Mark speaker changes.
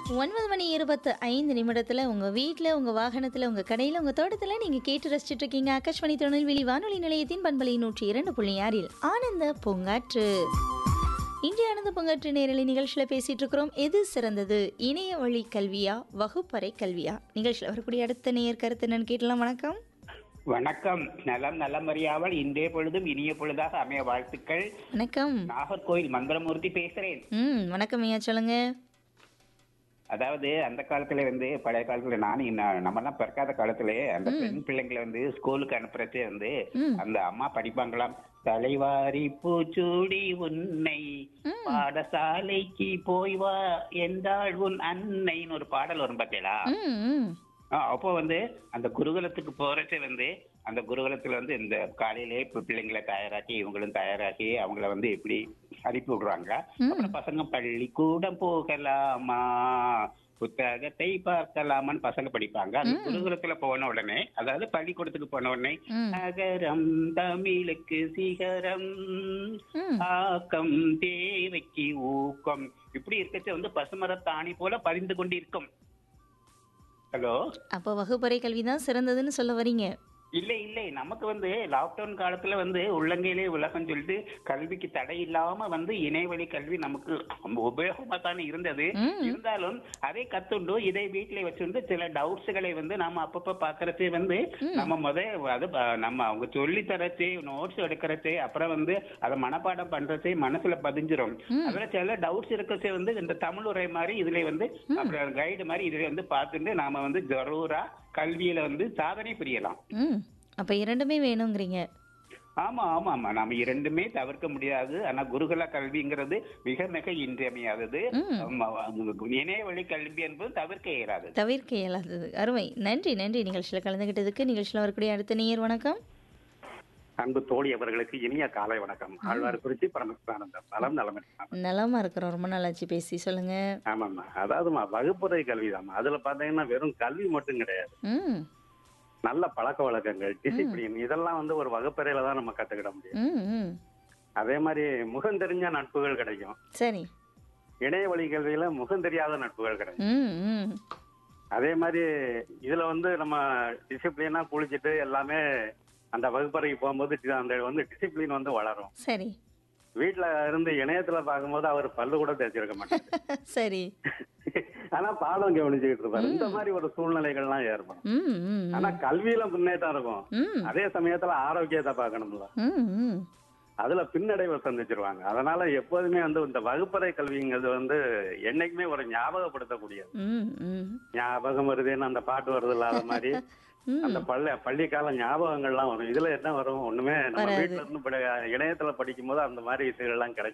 Speaker 1: ஒன்பது மணி இருபத்து ஐந்து நிமிடத்தில் உங்கள் வீட்டில் உங்கள் வாகனத்தில் உங்கள் கடையில் உங்கள் தோட்டத்தில் நீங்கள் கேட்டு ரசிச்சுட்டு இருக்கீங்க ஆகாஷ்வாணி திருநெல்வேலி வானொலி நிலையத்தின் பண்பலை நூற்றி இரண்டு புள்ளி ஆறில் ஆனந்த பூங்காற்று இன்றைய ஆனந்த பூங்காற்று நேரலை நிகழ்ச்சியில் பேசிட்டு இருக்கிறோம் எது சிறந்தது இணைய வழி கல்வியா வகுப்பறை கல்வியா நிகழ்ச்சியில் வரக்கூடிய அடுத்த நேயர் கருத்து என்னன்னு கேட்டலாம் வணக்கம்
Speaker 2: வணக்கம் நலம் நலமறியாமல் இன்றைய பொழுதும் இனிய பொழுதாக அமைய வாழ்த்துக்கள்
Speaker 1: வணக்கம்
Speaker 2: நாகர்கோயில் மங்களமூர்த்தி பேசுறேன்
Speaker 1: ம் வணக்கம் ஐயா சொல்லுங்க
Speaker 2: அதாவது அந்த காலத்துல வந்து பழைய காலத்துல நானும் இன்ன- நம்மலாம் பிறக்காத காலத்துல அந்த பெண் பிள்ளைங்களை வந்து ஸ்கூலுக்கு அனுப்புறச்சே வந்து
Speaker 1: ம்.
Speaker 2: அந்த அம்மா படிப்பாங்களாம் தலைவாரி பூச்சூடி உன்னை பாடசாலைக்கு போய் வா என்றாள் உன் அன்னைன்னு ஒரு பாடல் வரும் பார்த்தீங்களா
Speaker 1: ம் ம்
Speaker 2: ஆ, அப்போ வந்து அந்த குருகுலத்துக்கு போறச்ச வந்து அந்த குருகுலத்துல வந்து இந்த காலையிலே இப்ப பிள்ளைங்களை தயாராக்கி இவங்களும் தயாராக்கி அவங்கள வந்து எப்படி அனுப்பி விடுறாங்க அப்புறம் பசங்க பள்ளிக்கூடம் போகலாமா புத்தகத்தை பார்க்கலாமான்னு பசங்க படிப்பாங்க அந்த குருகுலத்துல போன உடனே அதாவது பள்ளிக்கூடத்துக்கு போன உடனே
Speaker 1: ம்.
Speaker 2: நகரம் தமிழுக்கு சிகரம்
Speaker 1: ம்.
Speaker 2: ஆக்கம் தேவைக்கு ஊக்கம் இப்படி இருக்கச்ச வந்து பசுமரத்தாணி போல பறிந்து கொண்டிருக்கும் ஹலோ
Speaker 1: அப்போ வகுப்பறை கல்வி தான் சிறந்ததுன்னு சொல்ல வரீங்க
Speaker 2: இல்லை இல்லை நமக்கு வந்து லாக்டவுன் காலத்துல வந்து உள்ளங்கையிலே உலகம் சொல்லிட்டு கல்விக்கு தடை இல்லாம வந்து இணையவழி கல்வி நமக்கு ரொம்ப உபயோகமா தானே இருந்தது
Speaker 1: ம்.
Speaker 2: இருந்தாலும் அதை கத்துண்டு இதை வீட்டிலே வச்சுட்டு சில டவுட்ஸ்களை வந்து நாம அப்பப்ப பாக்குறச்சே வந்து நம்ம முத அது ப- நம்ம அவங்க சொல்லி தரச்சே நோட்ஸ் எடுக்கிறச்சே அப்புறம் வந்து அதை மனப்பாடம் பண்றச்சே மனசுல பதிஞ்சிரும் அதுல சில டவுட்ஸ் இருக்கச்சே வந்து இந்த தமிழ் உரை மாதிரி இதுல வந்து அப்புறம் கைடு மாதிரி இதுல வந்து பார்த்துட்டு நாம வந்து ஜரூரா கல்வியில வந்து சாதனை புரியலாம்
Speaker 1: ம் அப்போ இரண்டுமே வேணுங்கிறீங்க
Speaker 2: ஆமா ஆமா ஆமா நாம இரண்டுமே தவிர்க்க முடியாது ஆனா குருகுல கல்விங்கிறது மிக மிக இன்றியமையாதது ஆமா, இணைய வழி கல்வி என்பது தவிர்க்க இயலாது
Speaker 1: தவிர்க்க இயலாதது அருமை நன்றி நன்றி நிகழ்ச்சியில் கலந்துக்கிட்டதுக்கு நிகழ்ச்சியில் வரக்கூடிய அடுத்த நேயர் வணக்கம்
Speaker 3: அன்பு தோழி அவர்களுக்கு இனிய காலை வணக்கம் ஆழ்வார் குறிச்சி பரமசிவானந்தம் நலம் நலம்
Speaker 1: நலமா இருக்கிறோம் ரொம்ப நாளாச்சு பேசி சொல்லுங்க
Speaker 3: ஆமாம்மா அதாவதுமா வகுப்புறை கல்விதாம்மா அதுல பாத்தீங்கன்னா வெறும் கல்வி மட்டும் கிடையாது
Speaker 1: ம்
Speaker 3: நல்ல பழக்க வழக்கங்கள் டிசிப்ளின் இதெல்லாம் வந்து ஒரு வகுப்பறையில தான் நம்ம கத்துக்கிட முடியும்
Speaker 1: ம் ம்
Speaker 3: அதே மாதிரி முகம் தெரிஞ்ச நட்புகள் கிடைக்கும்
Speaker 1: சரி
Speaker 3: இணைய வழி கல்வியில முகம் தெரியாத நட்புகள் கிடைக்கும்
Speaker 1: ம் ம்
Speaker 3: அதே மாதிரி இதுல வந்து நம்ம டிசிப்ளினா குளிச்சுட்டு எல்லாமே அந்த வகுப்பறைக்கு போகும்போது டி- அந்த வந்து டிசிப்ளின் வந்து வளரும்
Speaker 1: சரி
Speaker 3: வீட்டுல இருந்து இணையத்துல பார்க்கும்போது அவர் பல்லு கூட தேய்ச்சிருக்க மாட்டாரு
Speaker 1: சரி
Speaker 3: ஆனா பாடம் கவனிச்சுக்கிட்டு இருப்பாரு இந்த மாதிரி ஒரு சூழ்நிலைகள்லாம் ஏற்படும்
Speaker 1: ம் ம்
Speaker 3: ஆனா கல்வியில முன்னேற்றம் இருக்கும்
Speaker 1: ம்
Speaker 3: அதே சமயத்துல ஆரோக்கியத்தை பார்க்கணும்ல
Speaker 1: ம் ம்
Speaker 3: அதுல பின்னடைவை சந்திச்சிருவாங்க அதனால எப்போதுமே வந்து இந்த வகுப்பறை கல்விங்கிறது வந்து என்னைக்குமே ஒரு ஞாபகப்படுத்தக்கூடியது
Speaker 1: ம் ம்
Speaker 3: ஞாபகம் வருதுன்னு அந்த பாட்டு வருது இல்லாத மாதிரி
Speaker 1: ம்.
Speaker 3: அந்த பள்ளி பள்ளிக்கால ஞாபகங்கள்லாம் வரும் இதுல என்ன வரும் ஒண்ணுமே நம்ம
Speaker 1: வராது.
Speaker 3: வீட்டுல இருந்து படி- இணையத்துல படிக்கும் போது அந்த மாதிரி விஷயங்கள்லாம் கிடைக்கும்